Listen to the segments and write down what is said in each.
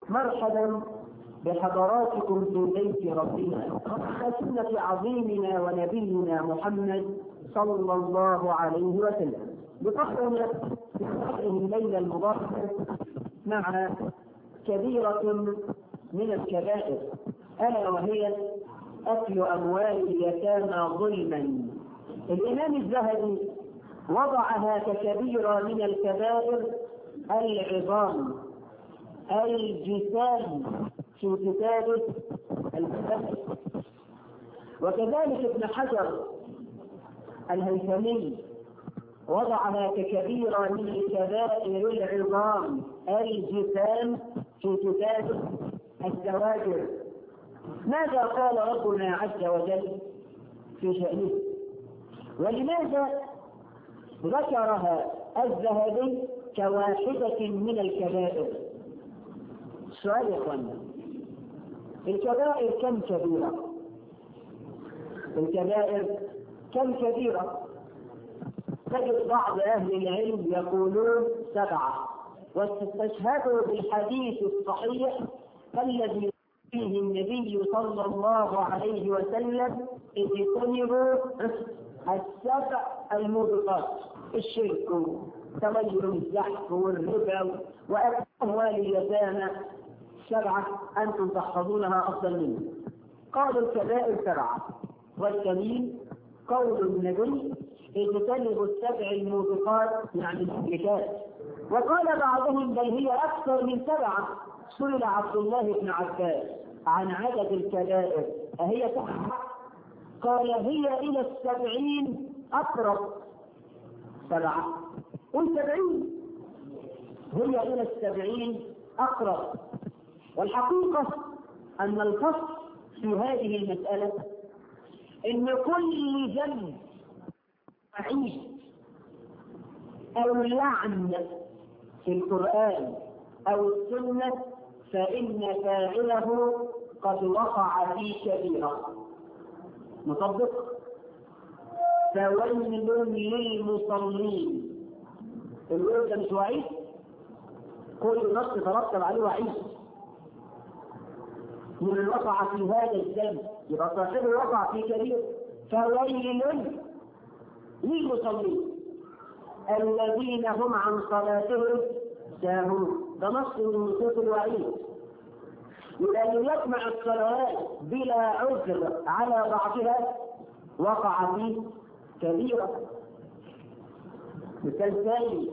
مرحبا بحضراتكم في بيت ربنا سنة عظيمنا ونبينا محمد صلى الله عليه وسلم بفخرنا في هذه الليلة المباركة مع كبيرة من الكبائر ألا وهي أكل أموال اليتامى ظلما الإمام الذهبي وضعها ككبيرة من الكبائر العظام الجسام في كتابه الفتح وكذلك ابن حجر الهيثمي وضعها ككبيرة من الكبائر العظام الجسام في كتابه الزواجر ماذا قال ربنا عز وجل في شأنه ولماذا ذكرها الذهبي كواحدة من الكبائر السؤال يا اخوانا الكبائر كم كبيرة الكبائر كم كبيرة تجد بعض أهل العلم يقولون سبعة واستشهدوا بالحديث الصحيح الذي فيه النبي صلى الله عليه وسلم اجتنبوا السبع الموبقات الشرك تغير الزحف والربا وأكل أموال اليتامى سبعة أنتم تحفظونها أفضل مني قالوا الكبائر سبعة والكمين قول النبي اجتنبوا السبع الموبقات يعني المهلكات وقال بعضهم بل هي أكثر من سبعة سئل عبد الله بن عباس عن عدد الكبائر أهي سبعة قال هي إلى السبعين أقرب سبعة قل سبعين هي إلى السبعين أقرب والحقيقة أن الفصل في هذه المسألة إن كل ذنب عيد أو لعن في القرآن أو السنة فإن فاعله قد وقع في كبيرة مطبق فويل للمصلين الويل ده مش وعيد كل نص ترتب عليه وعيد من وقع في هذا الذنب يبقى صاحبه وقع في كبير فويل للمصلين الذين هم عن صلاتهم ساهون ده نص من نصوص الوعيد يبقى اللي يجمع الصلوات بلا عذر على بعضها وقع في كبيرة مثال ثاني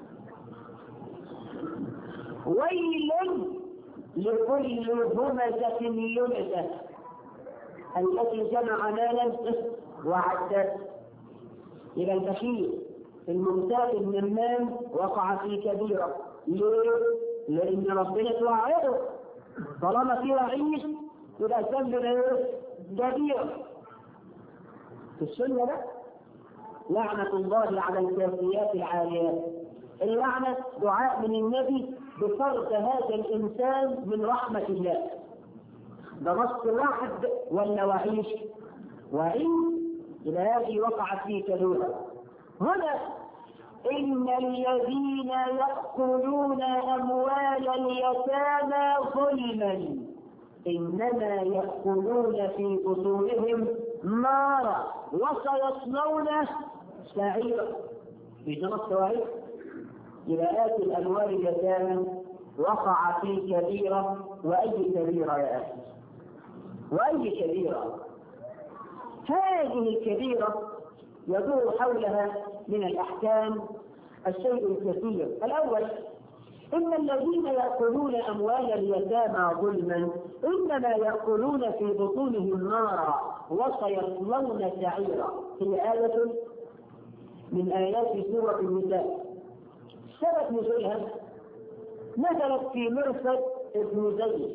ويل لكل همزة لمزة التي جمع مالا وعدت إلى البخيل الممتاز النمام وقع في كبيرة ليه؟ لأن ربنا توعده طالما في وعيد يبقى الذنب ده كبيرة في السنة ده لعنة الله على الكافيات العاليات اللعنة دعاء من النبي بفرض هذا الإنسان من رحمة الله ده نص واحد ولا وعيش وعيد إلى هذه وقعت في كبيرة هنا إن الذين يأكلون أموال اليتامى ظلما إنما يأكلون في بطونهم نارا وسيصلون سعيرا في نص واحد إلى آكل أموال اليتامى وقع في كبيرة وأي كبيرة يا أخي وأي كبيرة هذه الكبيرة يدور حولها من الأحكام الشيء الكثير الأول إن الذين يأكلون أموال اليتامى ظلما إنما يأكلون في بطونهم نارا وسيصلون سعيرا هي آية من آيات سورة النساء سبب نزولها نزلت في مرصد ابن زيد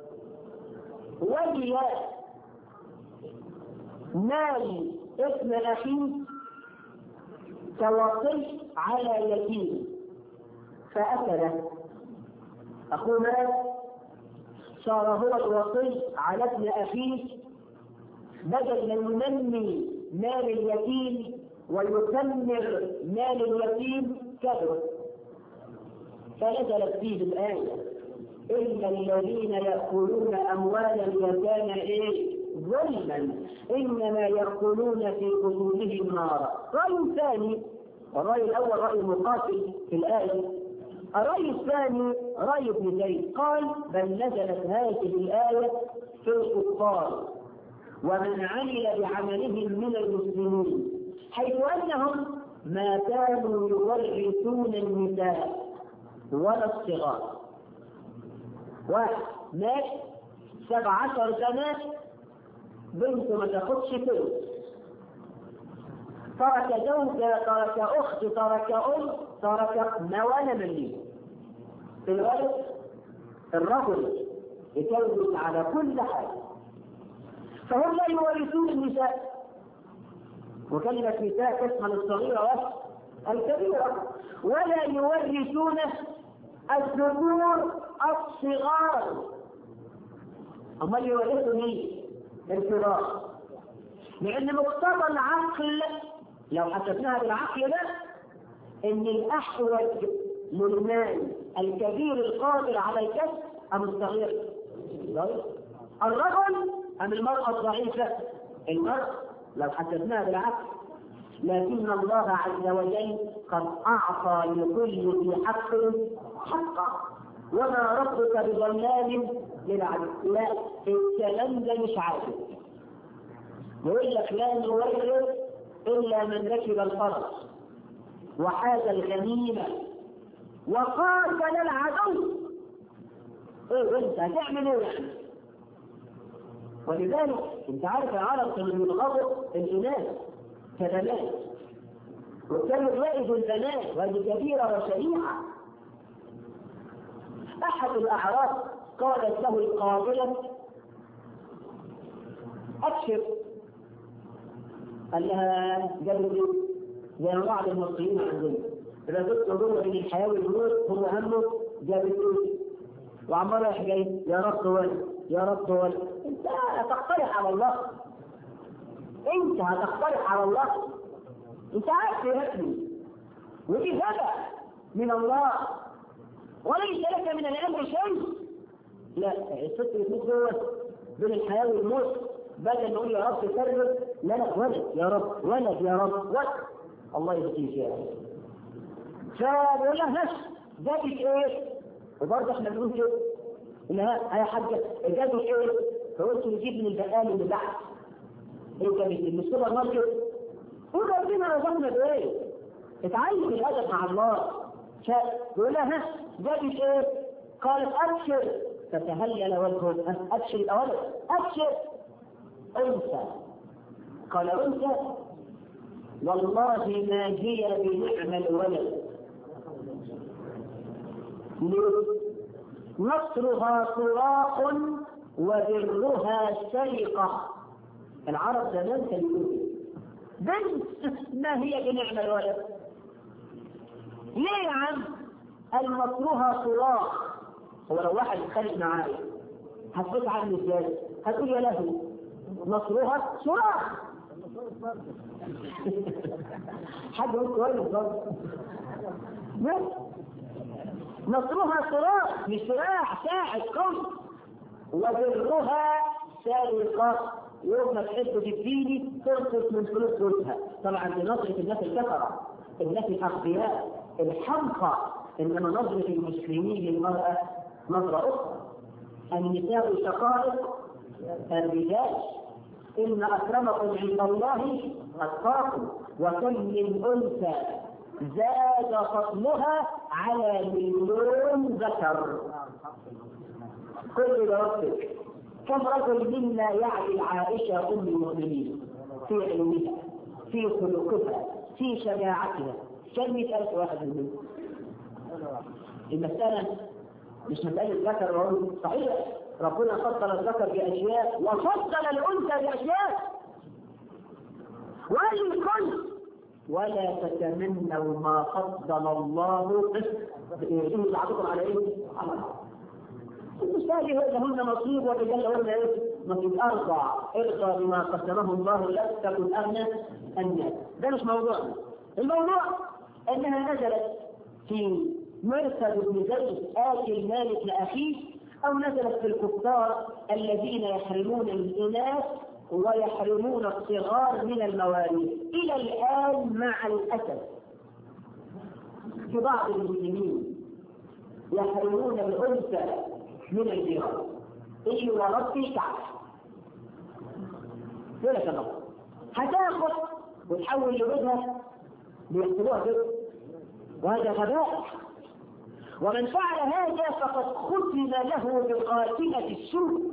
ولي مال ابن أخيه كوصي على يتيم فأكله أخوه مات صار هو الوصي على ابن أخيه بدل من ينمي مال اليتيم ويثمر مال اليتيم كبر فنزلت فيه الآية إلا الذين يأكلون أموال اليتامى إيه؟ ظلما إنما يأكلون في بطونهم نارا رأي ثاني الرأي الأول رأي مقاتل في الآية الرأي الثاني رأي ابن زيد قال بل نزلت هذه الآية في الكفار ومن عمل بعملهم من المسلمين حيث أنهم ما كانوا يورثون النساء ولا الصغار واحد مات سبع عشر سنة بنت ما تاخدش فلوس ترك زوجة ترك أخت ترك أم ترك موالى مليء في الغالب الرجل يتجوز على كل حاجة فهم لا يورثون النساء وكلمة نساء تشمل الصغيرة والكبيرة ولا يورثون الذكور الصغار أما يورثوا مين؟ الكبار لأن مقتضى العقل لو حسبناها بالعقل ده إن الأحوج للمال الكبير القادر على الكسب أم الصغير؟ الرجل أم المرأة الضعيفة؟ المرأة لو حسبناها بالعقل لكن الله عز وجل قد أعطى لكل ذي حق حقه وما ربك بظلام للعبد لا الكلام ده مش عادل يقول لك لا نورث إلا من ركب الفرس وحاز الغنيمة وقاتل العدو ايه انت هتعمل ايه يعني؟ ولذلك انت عارف العرب كانوا يبغضوا الاناث كبنات وكانوا يئدوا البنات وهذه كبيره وشريعه احد الاعراب قالت له القابله ابشر قال لها جابوا لي زي بعض المصريين عندنا اذا كنت هو بين الحياه والموت هو همه جابت لي وعمال رايح جاي يا رب ولد يا رب ولد انت هتقترح على الله انت هتقترح على الله انت عارف يا ابني ودي هبه من الله وليس لك من الامر شيء لا الست بتموت جوه بين الحياه والموت بدل نقول يا رب كرر لا لا ولد يا رب ولد يا رب ولد الله يهديك يا رب فبيقول لها هش جابت ايه؟ وبرضه احنا بنقول كده لا يا حاجه جابت ايه؟ فقلت نجيب من البقال اللي تحت ايه جابت من السوبر ماركت قول ربنا رزقنا بايه؟ اتعلم الادب مع الله فبيقول لها ها جابت ايه؟ قالت ابشر فتهلل وجهه ابشر الاول ابشر انثى قال انثى والله ما هي بنعم الولد نصرها صراخ وبرها سرقة العرب زمان كانوا يقولوا بنت ما هي بنعم الولد ليه يا عم قال نصرها صراخ هو لو واحد خارج معايا هتقول عنه ازاي؟ هتقول يا له نصرها صراخ حد يقول كويس برضه نصرها صراخ مش صراع ساعد قوي وبرها سارقة يوم ما تحب تديني تنقص من فلوس جوزها طبعا دي نظرة الناس الكفرة الناس الأغبياء الحمقى إنما نظرة المسلمين للمرأة نظرة أخرى النساء شقائق الرجال إن أكرمكم عند الله أتقاكم وكم من أنثى زاد فضلها على مليون ذكر كل ربك كم رجل منا يعي عائشة أم المؤمنين في علمها في خلقها في شجاعتها كم مئة ألف واحد منهم المسألة مش مسألة ذكر وأنثى صحيح ربنا فضل الذكر بأشياء وفضل الأنثى بأشياء وقال الكل ولا تتمنوا ما فضل الله به بعضكم على ايه؟ على بعض. النساء لهن نصيب والرجال لهن ايه؟ نصيب ارضع ارضى بما قسمه الله لك تكن اغنى الناس. ده مش موضوعنا. الموضوع انها نزلت في مرثد بن زيد آتي المالك لأخيه أو نزلت في الكفار الذين يحرمون الإناث ويحرمون الصغار من المواريث إلى الآن مع الأسف في بعض المسلمين يحرمون الأنثى من الميراث إيه وربي كعب يقول لك الله هتاخد وتحول لبيتها بيحسبوها كده وهذا غباء ومن فعل هذا فقد ختم له بقاتلة السوء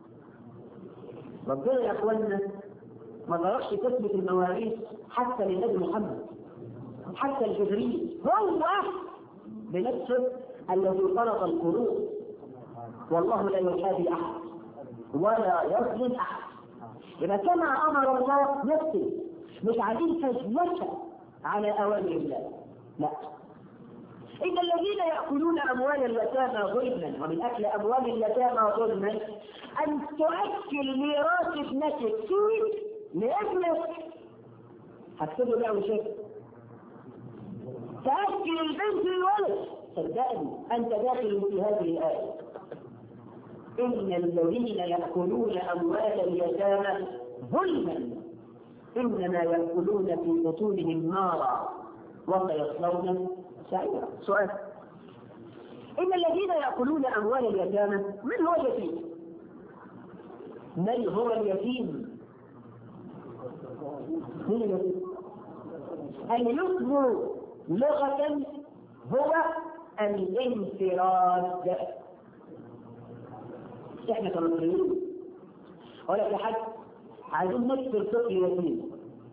ربنا يا اخوانا ما ضربش تثبت المواريث حتى للنبي محمد حتى الجبريل هو بنفسه الذي فرض القلوب والله لا يحابي احد ولا يظلم احد يبقى كما امر الله نفسه مش عايزين فزلكه على اوامر الله لا إن الذين يأكلون أموال اليتامى ظلما ومن أكل أموال اليتامى ظلما أن تؤكل ميراث ابنتك فيك لابنك هكتبه له شيء تأكل البنت الولد صدقني أنت داخل في هذه الآية إن الذين يأكلون أموال اليتامى ظلما إنما يأكلون في بطونهم نارا وسيصلون سعيرا سؤال إن الذين يأكلون أموال اليتامى من هو اليتيم؟ من هو اليتيم؟ من اليتيم؟ اليتم لغة هو الانفراد احنا كمصريين اقول لك يا حاج عايزين نكسر طفل يتيم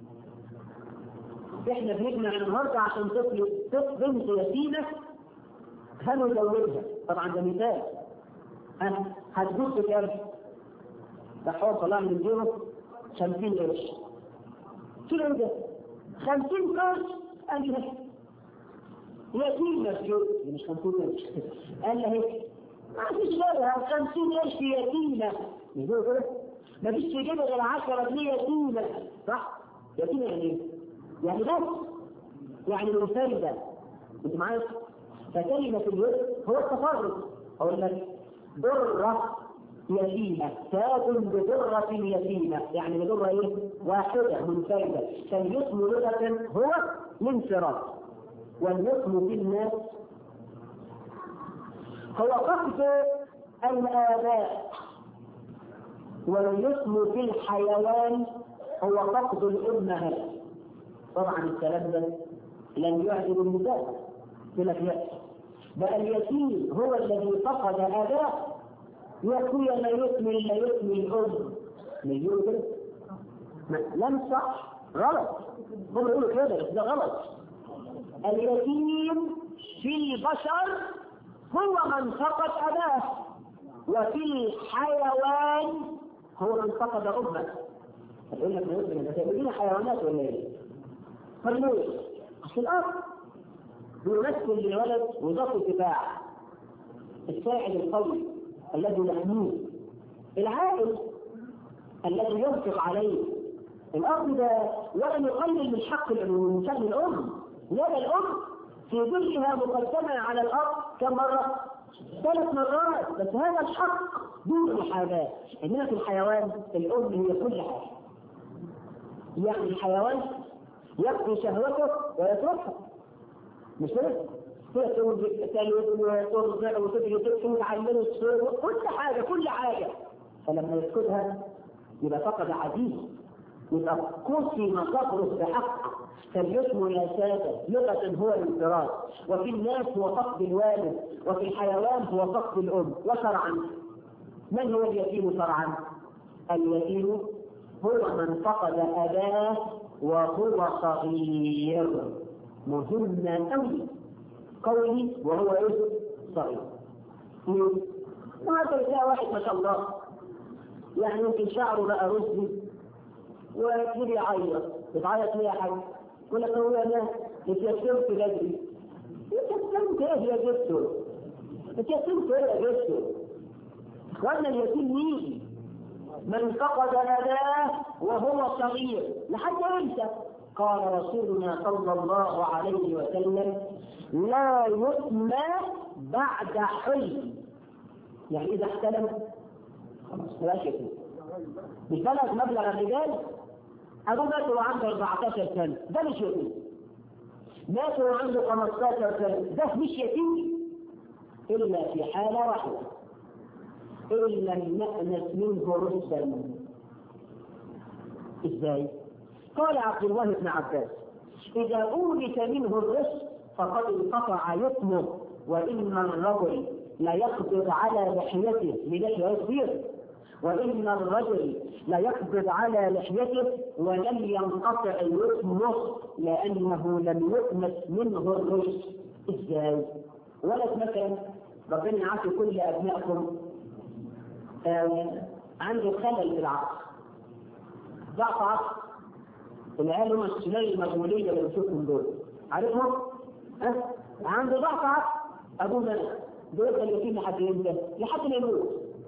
احنا بنجمع النهارده عشان طفل طفل بنت يتيمه هنزودها طبعا ده مثال ها هتجوز كام؟ ده حوار طلع من جيبه 50 قرش كيلو ده 50 قرش قال يتيم مسجود مش 50 قرش قال له هيك ما فيش غيرها 50 قرش يتيمه مش كده؟ ما فيش في جيبه غير 10 جنيه يتيمه صح؟ يتيمه يعني ايه؟ يعني بس يعني منفردة انت معايا فكلمة اليد هو التفرد اقول لك ضرة يتيمة تاج بضرة يتيمة يعني بضرة ايه؟ واحدة منفردة فاليتم لغة هو الانفراد واليتم في الناس هو فقد الآباء واليتم في الحيوان هو فقد الأمهات طبعا الكلام ده لن يعجب النساء بلا خلاف بل اليتيم هو الذي فقد اباه يكوي لا يثمي لا يثمي الام مليون كده لم صح غلط هم يقولوا كده بس ده غلط اليتيم في البشر هو من فقد اباه وفي الحيوان هو من فقد امه هتقول لك ما يمكن حيوانات ولا ايه؟ فالموت في الأرض بيمثل للولد وظيفة الدفاع الساعد القوي الذي يحميه العائل الذي ينفق عليه الأرض ده ولم يقلل من حق من شأن الأم ولا الأم في ظلها مقدمة على الأرض كم مرة؟ ثلاث مرات بس هذا الحق دون محاباة إنما في الحيوان الأم هي كل حاجة يعني الحيوان يقضي شهوته ويتركها مش كده؟ ترضع وتجري تبكي وتعلمه الصور كل حاجه كل حاجه فلما يسكتها يبقى فقد عزيز يبقى قسم قبره بحق فالجسم يا ساده لغه هو الانفراد وفي الناس هو فقد الوالد وفي الحيوان هو فقد الام وشرعا من هو اليتيم شرعا؟ اليتيم هو من فقد اباه وهو صغير مهم قوي قولي وهو ايه؟ صغير. وهذا تلاقي واحد ما شاء الله يعني يمكن شعره بقى رشدي ويبتدي يعيط بتعيط ليه يا حاج؟ يقول لك هو انا اتيسرت بدري اتيسرت ايه يا جبته؟ اتيسرت ايه يا جبته؟ اخوانا اليتيم مين؟ من فقد أباه وهو صغير لحد امتى؟ قال رسولنا صلى الله عليه وسلم لا يؤمى بعد حلم يعني اذا احتلم خلاص ما بقاش يتيم مش بلغ مبلغ الرجال ابوه مات وهو عنده 14 سنه ده مش يتيم مات وهو عنده 15 سنه ده مش يتيم الا في حاله واحده ان لم نأنس منه رشدا ازاي؟ قال عبد الله بن عباس اذا اورث منه الرشد فقد انقطع يتمه وان الرجل لا يقبض على لحيته للحيه كبير وإن الرجل ليقبض على لحيته ولم ينقطع يتمه لأنه لم يؤنس منه الرشد إزاي؟ ولد مثلا ربنا يعافي كل أبنائكم آه عنده خلل في العقل ضعف عقل العيال هم السنين المجهولية اللي بنشوفهم دول عارفهم؟ أه؟ عنده ضعف عقل أبوه مات دول كان يتيم لحد امتى؟ لحد ما يموت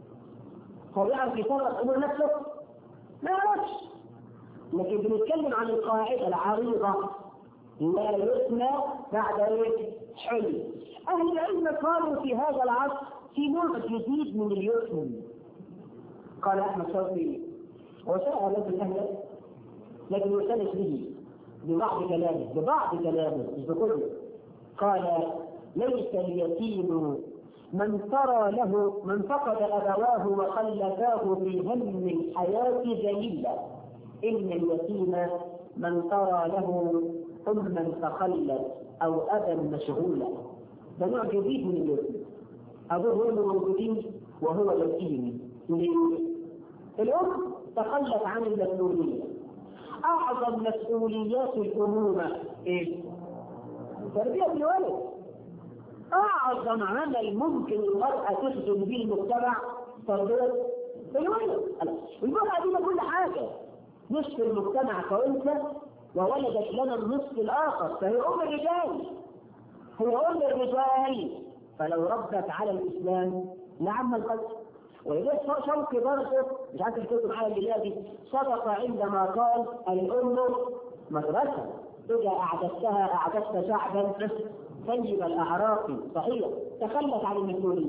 هو يعرف يفرق امور نفسه؟ ما يعرفش لكن بنتكلم عن القاعده العريضه لا يثنى بعد ايه؟ حلم اهل العلم قالوا في هذا العصر في نوع جديد من اليتم قال احمد شوقي وشرع له الاهل لكن يؤتنس به ببعض كلامه ببعض كلامه مش بكله قال ليس اليتيم من ترى له من فقد أبواه وخلفاه في هم الحياة ذليلا إن اليتيم من ترى له أما تخلت أو أبا مشغولا ده نوع جديد من اليتيم أبوه هم موجودين وهو يتيم ليه؟ الأم تخلت عن المسؤولية أعظم مسؤوليات الأمومة إيه؟ تربية الولد أعظم عمل ممكن المرأة تخدم به المجتمع تربية الولد المرأة دي كل حاجة نصف المجتمع كأنثى وولدت لنا النصف الآخر فهي أم الرجال هي أم الرجال فلو ربت على الإسلام لعم القتل ولذلك شوقي برضه مش عارف تكتب معايا الليله دي صدق عندما قال الام مدرسه اذا اعددتها اعددت شعبا طيب الاعراق صحيح تخلت عن المسؤوليه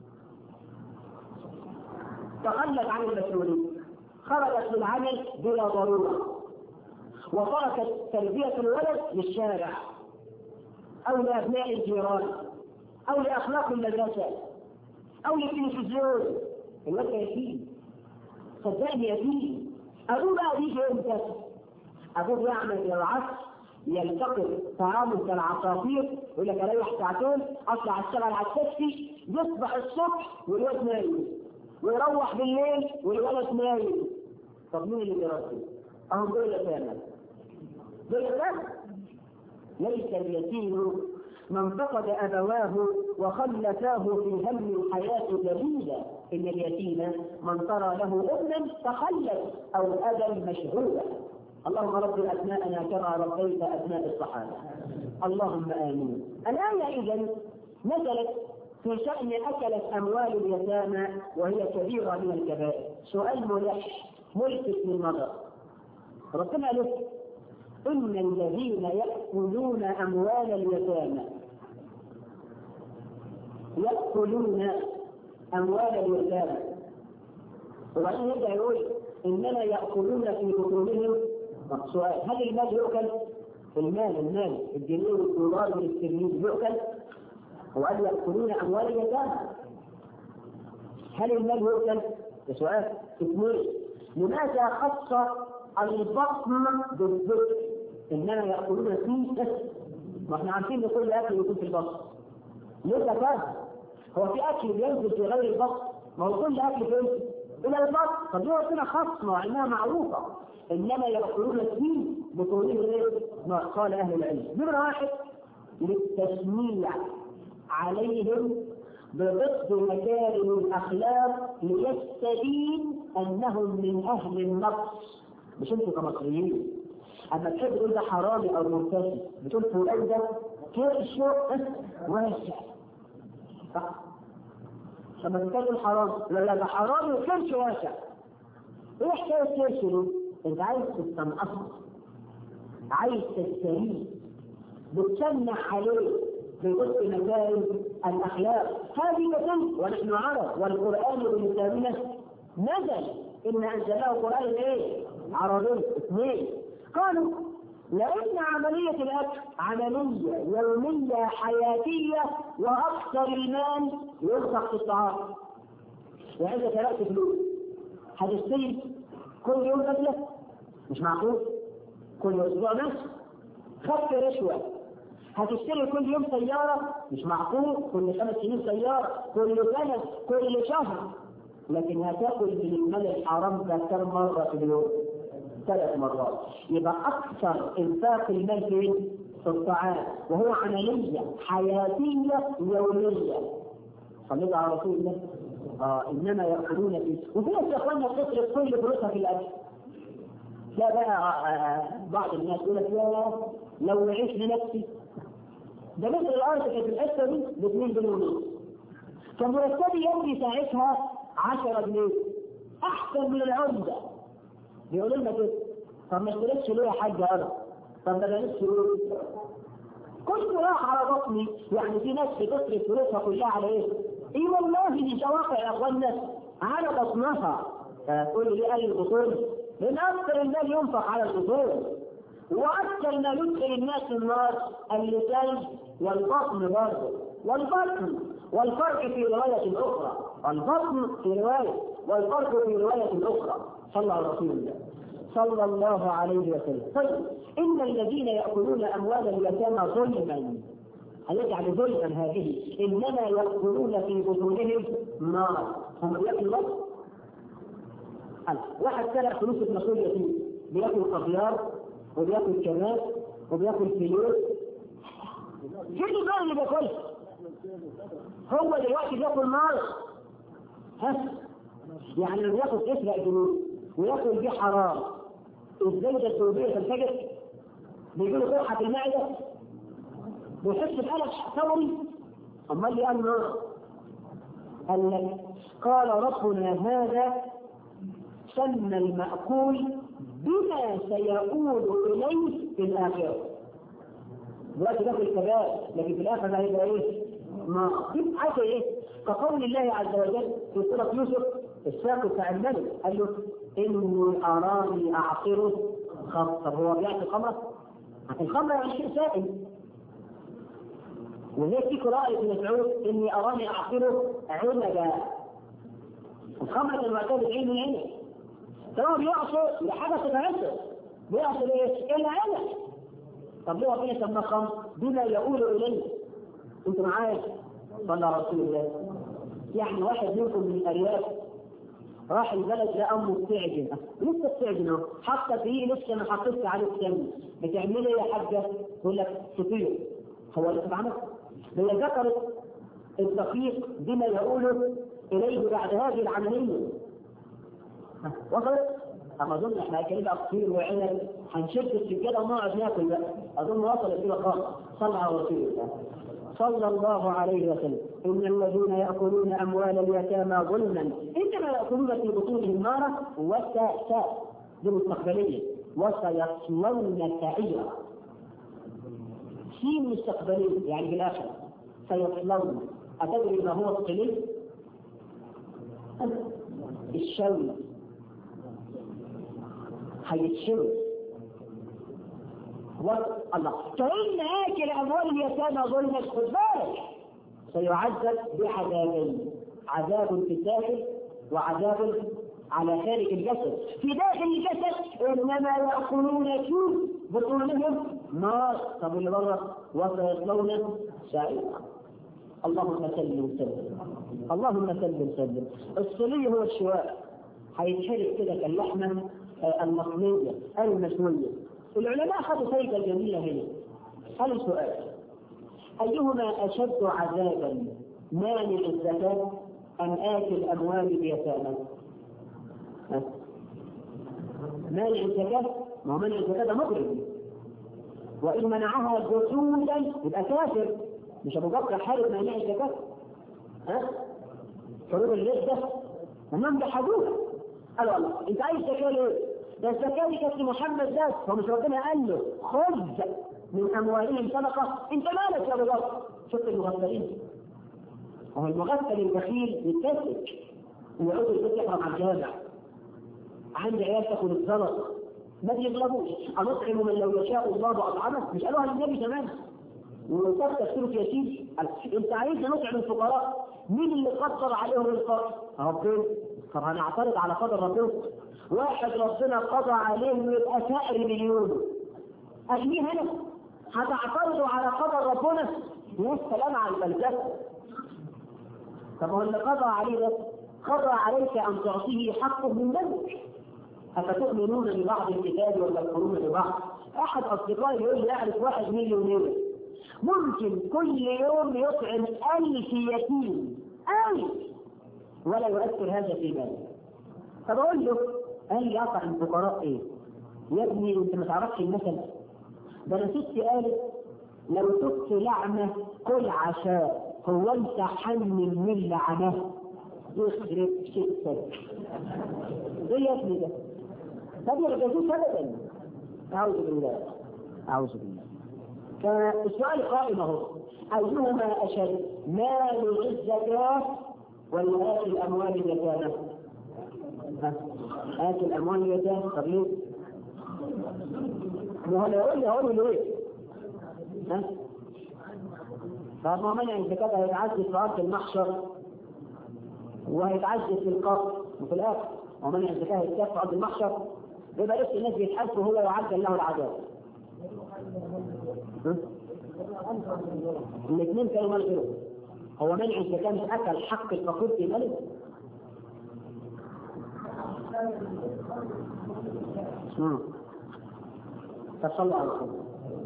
تخلت عن المسؤوليه خرجت للعمل بلا ضروره وتركت تربيه الولد للشارع او لابناء الجيران او لاخلاق المدرسه او للتلفزيون الواد يتيم صدقني يتيم ابوه بقى بيجي امتى؟ ابوه يعمل الى العصر يلتقط طعامه كالعصافير يقول لك اريح ساعتين اطلع اشتغل على التاكسي يصبح الصبح والواد نايم ويروح بالليل والولد نايم طب مين اللي بيربي؟ اهم دول الاسامه دول الاسامه ليس اليتيم من فقد أبواه وخلفاه في هم الحياة دليلا إن اليتيم من ترى له ابنا تخلف أو أبا مشهودا اللهم رب أبناءنا كما ربيت أبناء الصحابة اللهم آمين الآية إذا نزلت في شأن أكلت أموال اليتامى وهي كبيرة من الكبائر سؤال ملح ملفت للنظر ربنا قال إن الذين يأكلون أموال اليتامى يأكلون أموال اليتامى وبعدين يرجع يقول إنما يأكلون في بطونهم سؤال هل المال يؤكل؟ المال المال الجنيه والدولار والاسترليني يؤكل؟ وقال يأكلون أموال اليتامى هل المال يؤكل؟ ده سؤال اثنين لماذا خص البطن بالذكر انما ياكلون فيه بس ما احنا عارفين ان كل اكل يكون في البطن ليه كده هو في اكل بينزل في غير البطن ما هو كل اكل فين الى البطن طب ليه ربنا خص مع انها معروفه انما ياكلون فيه بطولهم ايه ما قال اهل العلم نمره واحد للتشنيع عليهم بضد مكارم الاخلاق ليستبين انهم من اهل النقص مش انتوا كمصريين اما تحب تقول ده حرامي او مرتشي بتقول فلان ده كرش واسع صح لما تتكلم حرام لا لا ده حرامي وكرش واسع ايه حكايه الكرش دي؟ انت عايز تستنقصه عايز تستريه بتشنع عليه في وسط مسائل الاخلاق هذه كتب ونحن عرب والقران بلساننا نزل ان انزلناه قران ايه؟ عربي اثنين قالوا لأن عملية الأكل عملية يومية حياتية وأكثر المال ينفق في الطعام. يعني أنت سرقت فلوس هتشتري كل يوم أكلة مش معقول كل أسبوع نفس خدت رشوة هتشتري كل يوم سيارة مش معقول كل خمس سنين سيارة كل سنة كل شهر لكن هتاكل من المال الحرام ده كم مرة في اليوم؟ ثلاث مرات يبقى أكثر إنفاق المال فين؟ في الطعام وهو عملية حياتية يومية صلوا على رسول الله آه إنما يأكلون فيه وفي ناس يا إخواننا تصرف كل فلوسها في الأكل لا بقى آه بعض الناس يقول لك يا لو نعيش لنفسي ده مثل الأرض كانت الحتة دي ب 2 جنيه ونص كان مرتبي يمضي ساعتها 10 جنيه أحسن من العمدة بيقولوا لنا كده طب ما اشتريتش ليه يا حاج انا؟ طب ما بلاش ليه؟ كنت رايح على بطني يعني في ناس بتصرف فلوسها كلها على ايه؟ اي والله دي شواقع يا اخوانا على بطنها تقول لي ليه قال البطون؟ لان اكثر المال ينفق على البطون واكثر ما يدخل الناس النار اللسان والبطن برضه والبطن والفرق في رواية أخرى البطن في رواية والفرق في رواية أخرى صلى على رسول الله صلى الله عليه وسلم طيب إن الذين يأكلون أموال اليتامى ظلما هيجعل ظلما هذه إنما يأكلون في بطونهم نار هم بياكلوا بس واحد سرق فلوس ابن اخوه اليتيم بياكل خضيار وبياكل كباب وبياكل فلوس كل بقى اللي بياكلها هو دلوقتي بياكل نار ها يعني لما ياخد يسرق جنيه وياكل بيه حرام ازاي ده التوبيه تنفجر بيجي له قرحه في المعده ويحس بقلق ثوري امال لي قال نار قال لك قال ربنا هذا سمى المأكول بما سيؤول إليه في الآخرة. دلوقتي باكل كباب لكن في الآخرة هيبقى إيه؟ ما يبقى عايز إيه؟ كقول الله عز وجل في سورة يوسف الساق بتاع الملك قال له إني أراني أعصر خمر هو بيعطي خمرة؟ الخمرة يعني شيء سائل وهي في قراءة ابن مسعود إني أراني أعصر عنبا الخمرة كان معتاد بعين من عينه فهو بيعصر لحاجة تتعصر بيعصر إيه؟ العنب طب ليه ربنا سماه خمر؟ بما يقول إليه أنت معايا؟ صلى رسول الله يعني واحد منكم من الأرياف راح البلد لقى امه بتعجن لسه بتعجن اهو حاطه فيه لسه ما حطيتش عليه السمن بتعملي ايه يا حاجه؟ تقول لك فطير هو لسه اتعمل؟ هي ذكرت الدقيق بما يقول اليه بعد هذه العمليه وصلت؟ اما اظن احنا هنتكلم فطير وعنب هنشد السجاده ونقعد ناكل بقى اظن وصلت كده خالص صلى على رسول الله صلى الله عليه وسلم إن الذين يأكلون أموال اليتامى ظلما إنما يأكلون في بطونهم نارا وساء دي مستقبلية وسيصلون سعيرا سين مستقبلية يعني في الآخرة سيصلون أتدري ما هو الصليب؟ الشوي هيتشوي الله فإن آكل أموال اليتامى ظلما خد بالك سيعذب بعذابين عذاب في الداخل وعذاب على خارج الجسد في داخل الجسد انما ياكلون في بطونهم نار طب اللي بره وسيصلون سعيرا اللهم سلم سلم اللهم سلم سلم الصلي هو الشواء هيتحرق كده كاللحمه المصليه المشويه العلماء خدوا فايده جميله هنا قالوا سؤال أيهما أشد عذابا مانع الزكاة أم آكل أموال اليتامى؟ مانع الزكاة ما هو مانع الزكاة ده مجرم وإن منعها جسودا يبقى كافر مش أبو بكر حارب مانع الزكاة ها؟ حروب الردة ومن بحدوها قالوا الله أنت عايز زكاة ليه؟ ده الزكاة دي كانت لمحمد بس هو مش ربنا قال له خذ من اموالهم صدقه انت مالك يا ابو بكر شفت المغفلين هو المغفل البخيل يتكسك ويعود البيت يحرم على الجامع عندي عيال تاكل الزلط ما بيغلبوش أنطعم من لو يشاء الله أطعمه مش قالوها للنبي زمان وكتب تفسيره في ياسين انت عايز نطعم الفقراء مين اللي قدر عليهم الفقر؟ ربنا طب هنعترض على قدر ربنا واحد ربنا قضى عليه يبقى سائر مليون أغنيه هنا هتعترضوا على قدر ربنا يا سلام على الفلسفة طب هو اللي قضى عليه ده قضى عليك أن تعطيه حقه من ذلك أفتؤمنون ببعض الكتاب ولا تكفرون ببعض؟ أحد أصدقائي يقول لي أعرف واحد مليونير ممكن كل يوم يطعم ألف يتيم ألف ولا يؤثر هذا في باله طب أقول له قال لي أطعم الفقراء إيه؟ يا ابني أنت ما تعرفش المثل ده أنا ستي قالت لو تبت لعنة كل عشاء هو أنت حن من لعنه يخرب شئتك ايه يا ابني ده؟ ما بيرجعوش ابدا اعوذ بالله اعوذ بالله فالسؤال قائم اهو ايهما اشد مال الزكاه ولا اكل اموال اليتامى؟ اكل اموال اليتامى طب ليه؟ ما هو يقول لي هقول له ايه؟ ها؟ طب ما منع الزكاه هيتعذب في ارض المحشر وهيتعذب في القبر وفي الاخر ومنع الزكاه هيتكفى في ارض المحشر يبقى لسه الناس بيتحاسبوا هو وعجل له العذاب. الاثنين كانوا مال غيره. هو منع الزكاه مش اكل حق الفقير في ماله؟ فصلوا على الخير.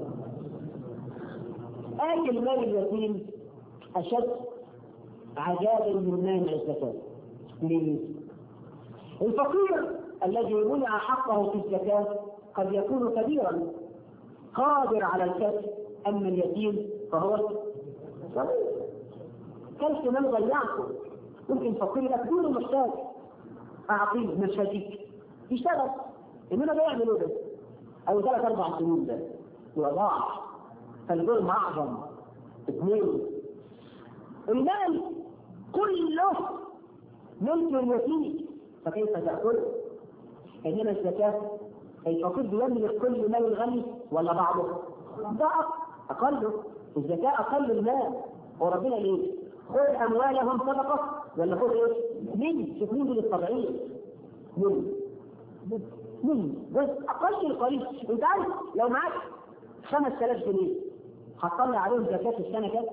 آكل مال اليتيم أشد عذابا من مانع الزكاة. ليه؟ الفقير الذي منع حقه في الزكاة قد يكون كبيرا قادر على الكسب أما اليتيم فهو صغير كلت من ضيعته ممكن فقير يبقى كبير ومحتاج أعطيه مش هديك يشتغل إنما ده يعمل إيه ده؟ أو ثلاث أربع سنين ده وضاع فالجرم أعظم اثنين المال كله ملك اليتيم فكيف تأكله؟ إنما الزكاة الفقير بيملك كل مال الغني ولا بعضه؟ ده أقله الزكاة أقل المال وربنا ليه؟ خذ أموالهم صدقة ولا خذ إيه؟ من شوف مين دول الطبيعيين من من بس أقل القليل أنت عارف لو معاك 5000 جنيه هتطلع عليهم زكاة في السنة كام؟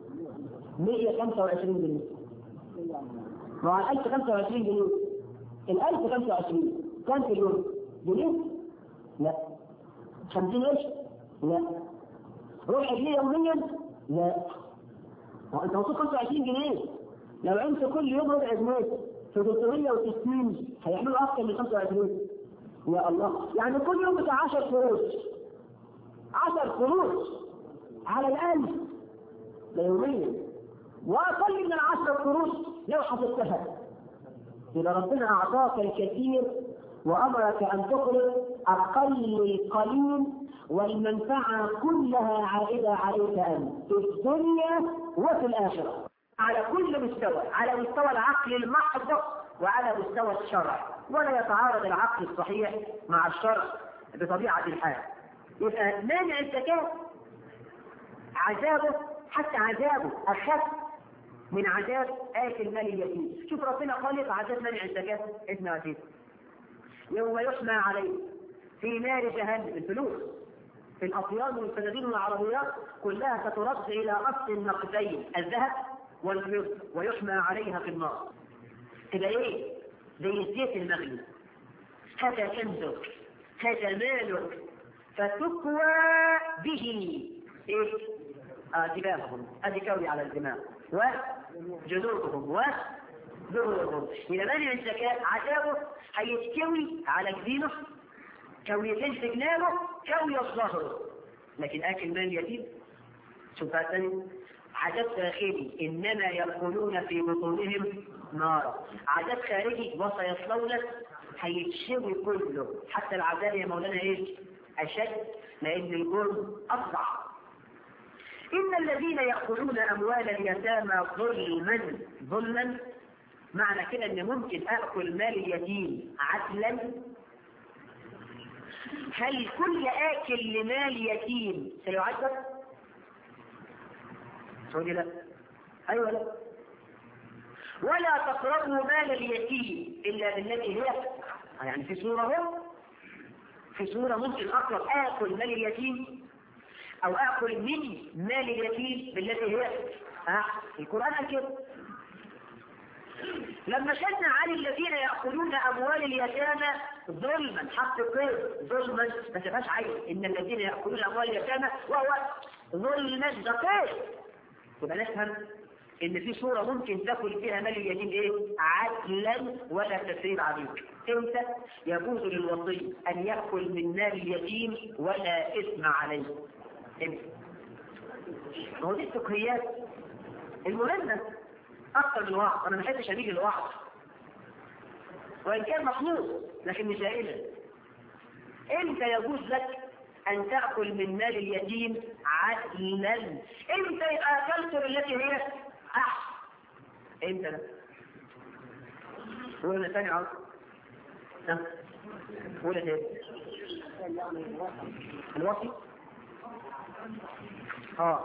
125 جنيه مع 1025 جنيه ال 1025 كم في اليوم؟ جنيه؟ لا 50 قرش؟ لا ربع جنيه يوميا؟ لا هو انت وصلت 25 جنيه لو عمت كل يوم ربع جنيه في 360 هيعملوا اكثر من 25 يا الله يعني كل يوم بتاع 10 قروش 10 قروش على الألف ده يوميا وأقل من العشرة قروش لو حفظتها إذا ربنا أعطاك الكثير وأمرك أن تخرج أقل القليل والمنفعة كلها عائدة عليك أنت في الدنيا وفي الآخرة على كل مستوى على مستوى العقل المحض وعلى مستوى الشرع ولا يتعارض العقل الصحيح مع الشرع بطبيعة الحال يبقى مانع الزكاة عذابه حتى عذابه أخف من عذاب آكل مال اليتيم شوف ربنا خالق عذاب مانع الزكاة اسمه عزيز يوم يحمى عليه في نار جهنم الفلوس في الأطيان والفنادين والعربيات كلها سترد إلى أصل النقدين الذهب والفضة ويحمى عليها في النار تبقى إيه؟ زي الزيت المغلي هذا كنزك هذا مالك فتكوى به إيه؟ آه دماغهم ادي كوي على الدماغ وجنوبهم وظهورهم إذا مانع الزكاة عذابه هيتكوي على جبينه كويتين في جنانه كوي ظهره لكن آكل مال يتيم شوف ثاني عذاب داخلي إنما يأكلون في بطونهم نارا عذاب خارجي وسيصلون هيتشوي كله حتى العذاب يا مولانا ايش؟ أشد لأن الجرم أصعب إن الذين يأكلون أموال اليتامى ظلما ظلما معنى كده إن ممكن آكل مال اليتيم عدلا هل كل آكل لمال يتيم سيعذب؟ تقولي لا أيوة لا ولا تقربوا مال اليتيم إلا بالتي هي يعني في سورة هو في سورة ممكن أقرب آكل مال اليتيم أو آكل من مال اليتيم بالتي هي ها القرآن قال كده لما شدنا عن الذين يأكلون أموال اليتامى ظلما حق قيد ظلما ما تبقاش عين إن الذين يأكلون أموال اليتامى وهو ظلما ده قيد يبقى نفهم إن في صورة ممكن تاكل فيها مال اليتيم إيه؟ عدلا ولا تسريب عليك إمتى يجوز للوصي أن يأكل من مال اليتيم ولا إثم عليه إمتى؟ ما هو دي الفقهيات المهمة أكثر من واحد أنا ما بحبش أميل للواحد وإن كان مطلوب لكن مش دائما إمتى يجوز لك أن تأكل من مال اليتيم عدلا إمتى أكلت بالتي هي أحسن إمتى لا قولنا ثاني عرض قولنا تاني الوصي اه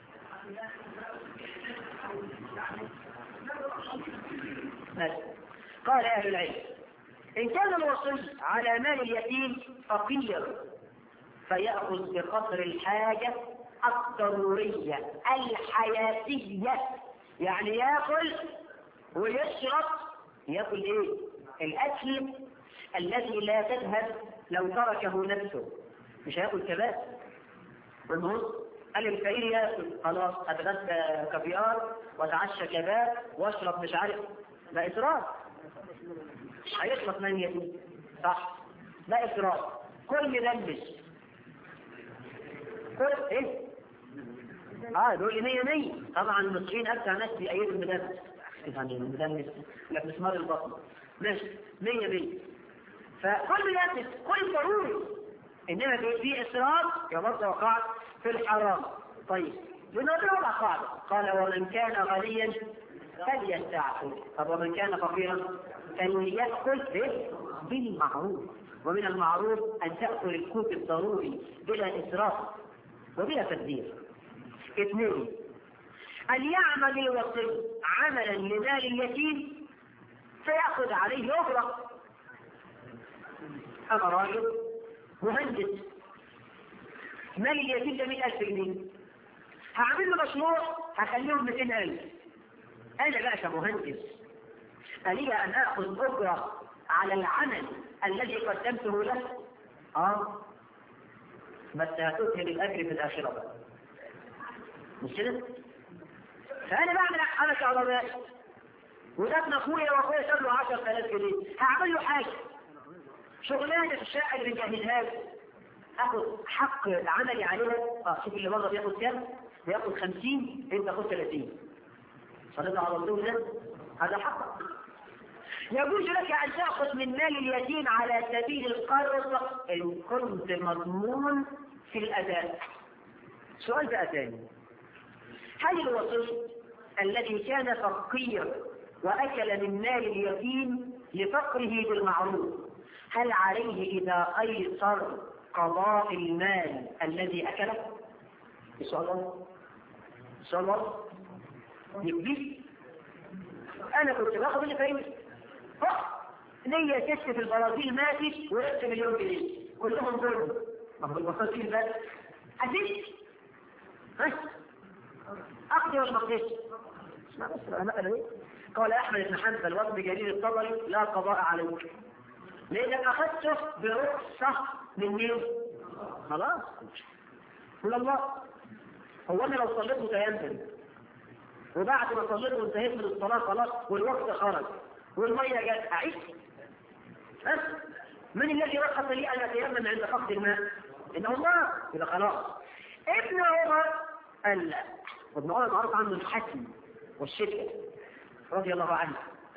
ماشي. قال أهل العلم إن كان الوصي على مال اليتيم فقير فيأخذ بقدر الحاجة الضرورية الحياتية يعني يأكل ويشرب يأكل إيه؟ الأكل الذي لا تذهب لو تركه نفسه مش هياكل كباب المهم قال الفقير ياكل خلاص اتغدى كافيار واتعشى كباب واشرب مش عارف ده اسراف مش هيخلص من يتيم صح ده اسراف كل مدمج كل ايه اه دول 100 100 طبعا المصريين اكثر ناس بيأيدوا المدمج يعني المدمج لا مسمار البطن ماشي 100 100 فكل مدمج كل ضروري انما في في اسراف يبقى وقعت في الحرام طيب لنضرب قاعدة قال ومن كان غنيا فليستعفف طب ومن كان فقيرا فليأكل إيه؟ بالمعروف ومن المعروف أن تأكل الكوك الضروري بلا إسراف وبلا تبذير اثنين أن يعمل الوصي عملا لمال اليتيم فيأخذ عليه أجرة أما راجل مهندس مال اليتيم ده 100000 جنيه هعمل له مشروع هخليهم 200000 انا بقى كمهندس ألي أن آخذ أجرة على العمل الذي قدمته له اه بس هتذهب الأجر في الآخرة بقى مش كده؟ فأنا بعمل أنا كهربائي وده أخويا وأخويا ساب له 10000 جنيه هعمل له حاجة شغلانة في الشقة اللي بنجهزها له اخد حق عملي عليها اه شوف اللي بره بياخد كام بياخد 50 انت تاخد 30 صليت على الرسول ده هذا حق يجوز لك ان تاخذ من مال اليتيم على سبيل القرض ان كنت مضمون في الاداء سؤال بقى ثاني هل الوصي الذي كان فقير واكل من مال اليتيم لفقره بالمعروف هل عليه اذا ايسر قضاء المال الذي أكله السؤال الله السؤال الله يكفي أنا كنت باخد اللي فاهمني ليا ست في البرازيل ماتت ورثت مليون جنيه كلهم دول ما هو البرازيل بس أزيد ها أقضي ولا ما أقضيش اسمع بس العلماء قالوا إيه قال أحمد بن حنبل وابن جرير الطبري لا قضاء عليك لأنك أخذته برخصة من مين؟ خلاص قول الله هو أنا لو صليت متيمم وبعد ما صليت وانتهيت من الصلاة خلاص والوقت خرج والمية جت أعيش بس من الذي رخص لي أن أتيمم عند فقد الماء؟ إنه الله يبقى خلاص ابن عمر قال لا وابن عمر معروف عنه الحسم والشدة رضي الله عنه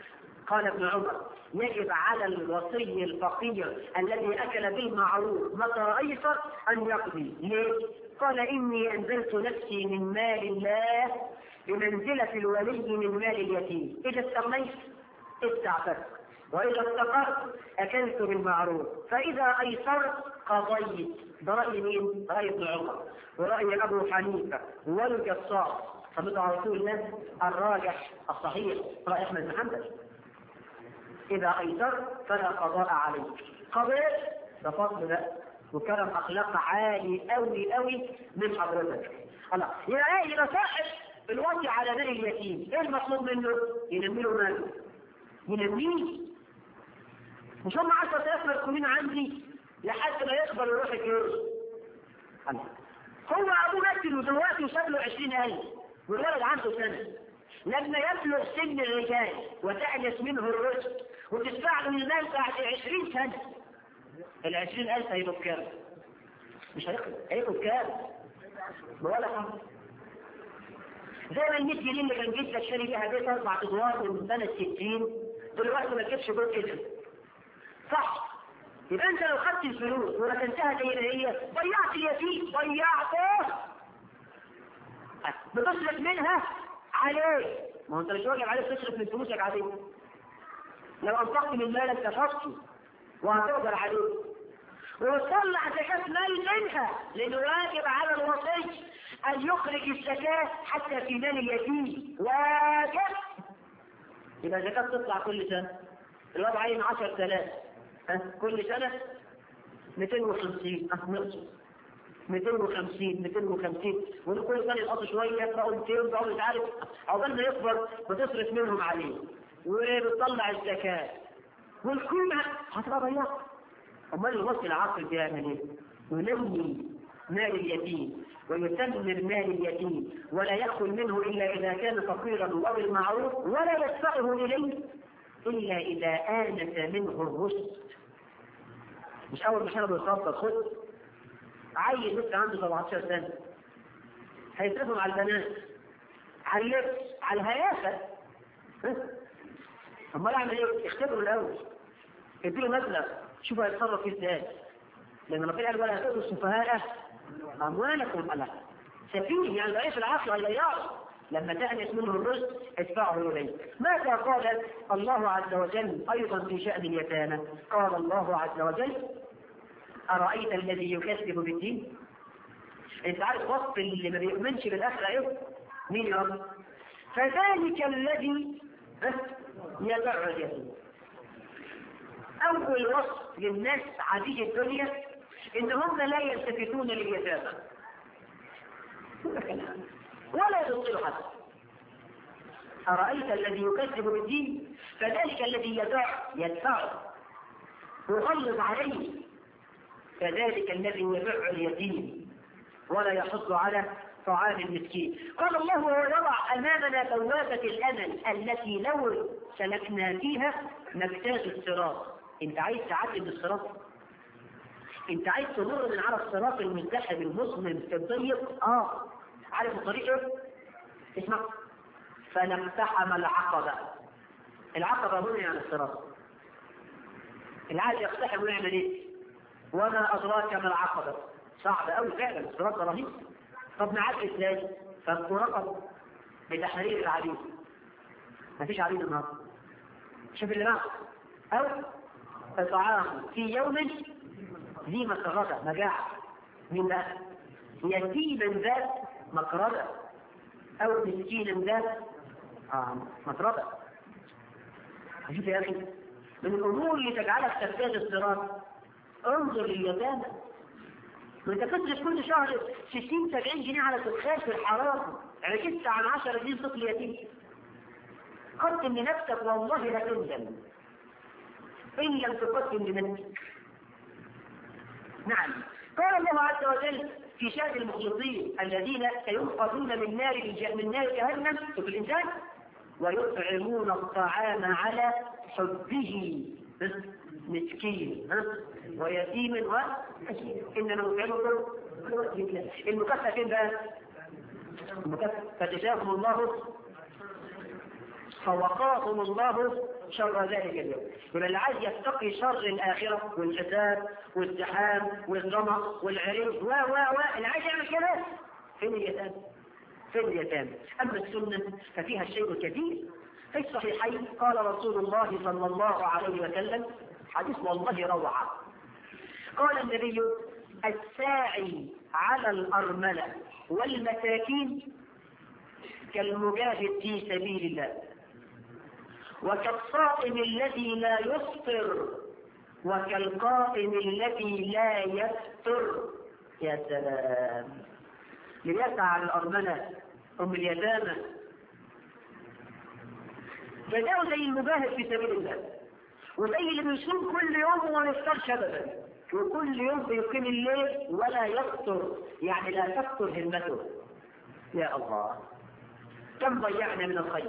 قال ابن عمر يجب على الوصي الفقير الذي أكل بالمعروف متى أيسر أن يقضي ليه؟ قال إني أنزلت نفسي من مال الله بمنزلة الولي من مال اليتيم إذا استغنيت استعففت وإذا افتقرت أكلت بالمعروف فإذا أيسرت قضيت برأي مين؟ رأي ابن عمر ورأي أبو حنيفة والجصاص فبدع رسول الله الراجح الصحيح رأي أحمد بن حنبل إذا أيسرت فلا قضاء عليك قضيت ده فضل بقى وكرم أخلاق عالي أوي أوي من حضرتك الله يبقى إيه يبقى صاحب الوصي على مال اليتيم إيه المطلوب منه؟ ينمي له ماله ينميه مش هم 10000 مركونين عندي لحد ما يكبر ويروح الجيش هو ابوه مثل ودلوقتي وساب له 20000 والولد عنده سنه لما يبلغ سن الرجال وتأنس منه الرزق وتدفع له المال بعد 20 سنه ال 20000 هيبقوا بكام؟ مش هيقبل هيبقوا بكام؟ ولا حاجه زي ما ال 100 جنيه اللي كان جدك شاري بيها بيت اربع ادوار من سنه 60 دلوقتي ما تجيبش بيت كده صح يبقى انت لو خدت الفلوس وركنتها زي ما هي ضيعت اليتيم ضيعته بتصرف منها عليه ما هو انت مش واجب عليك تصرف من فلوسك عليه لو انفقت من مالك كفرت وهتقدر عليه وتطلع زكاة مال منها لأنه واجب على الوصي أن يخرج الزكاة حتى في مال اليتيم واجب يبقى الزكاة تطلع كل سنة الوضع عين 10000 ها كل سنة 250 اه نقص 250 250 وكل سنة ينقص شوية بقوا 200 بقوا مش عارف عقبال ما يكبر بتصرف منهم عليه وبتطلع الزكاة والقيمة هتبقى ضيعة أمال الوصي العقل بيعمل إيه؟ ينمي مال اليتيم ويثمر مال اليتيم ولا يأكل منه إلا إذا كان فقيرا أو بالمعروف ولا يدفعه إليه إلا إذا آنس منه الرشد مش أول ما شرب الخمر خد عيل لسه عنده 17 سنة هيصرفهم على البنات على اللبس على الهيافة أمال أعمل إيه؟ اختبروا الأول اديله مبلغ شوف هيتصرف فيه ازاي لأن ربنا قال ولا تؤتوا السفهاء أموالكم ألا سفيه يعني ضعيف العقل هيضيعه لما تأنس منه الرزق ادفعه إليه ماذا قال الله عز وجل أيضا في شأن اليتامى قال الله عز وجل أرأيت الذي يكذب بالدين انت عارف وصف اللي ما بيؤمنش بالآخرة ايه مين يا رب فذلك الذي يدع اليتيم أول وصف للناس عادية الدنيا إن هم لا يلتفتون لليتامى ولا يبطل حتى أرأيت الذي يكذب بالدين فذلك الذي يدع يدفع يغلظ عليه فذلك الذي يدع اليتيم ولا يحض على طعام المسكين قال الله وهو يضع أمامنا بوابة الأمل التي لو سلكنا فيها نجتاز الصراط انت عايز تعدي بالصراط انت عايز تمر من على الصراط المزدحم المظلم الضيق اه عارف الطريق ايه اسمع فنقتحم العقبة العقبة هنا يعني الصراط العاد يقتحم ويعمل ايه وما ادراك ما العقبة صعب قوي فعلا الصراط رهيب طب نعدي ازاي فالرقم بتحرير العبيد مفيش عبيد النهارده شوف اللي معه او طعام في يوم ذي مسرة مجاعة من بقى يتيما ذات مقربة أو مسكينا ذات آه مطربة شوف يا أخي من الأمور اللي تجعلك تجتاز الصراط انظر لليتامى وانت تصرف كل شهر 60 70 جنيه على تدخال في الحرام عكست عن 10 جنيه طفل يتيم قدم لنفسك والله لا تندم إن لم تقدم لنفسك نعم قال الله عز وجل في شأن المخلصين الذين سينقذون من نار من نار جهنم في الإنسان ويطعمون الطعام على حبه مسكين ويتيم وأسير إنما نطعمكم المكفى فين بقى؟ المكفى فجزاهم الله فوقاهم الله شر ذلك اليوم يبقى اللي عايز يتقي شر الآخرة والحساب والزحام والظمأ والعريض و و و اللي عايز يعمل كده فين اليتامى؟ فين اليتامى؟ أما السنة ففيها الشيء الكثير في الصحيحين قال رسول الله صلى الله عليه وسلم حديث والله روعة قال النبي الساعي على الأرملة والمساكين كالمجاهد في سبيل الله وكالصائم الذي لا يفطر وكالقائم الذي لا يفطر يا سلام ليسعى على الأرملة أم اليتامى فجاءوا زي المجاهد في سبيل الله وزي اللي بيصوم كل يوم وما يفطرش ابدا وكل يوم بيقيم الليل ولا يفطر يعني لا تفطر همته يا الله كم ضيعنا من الخير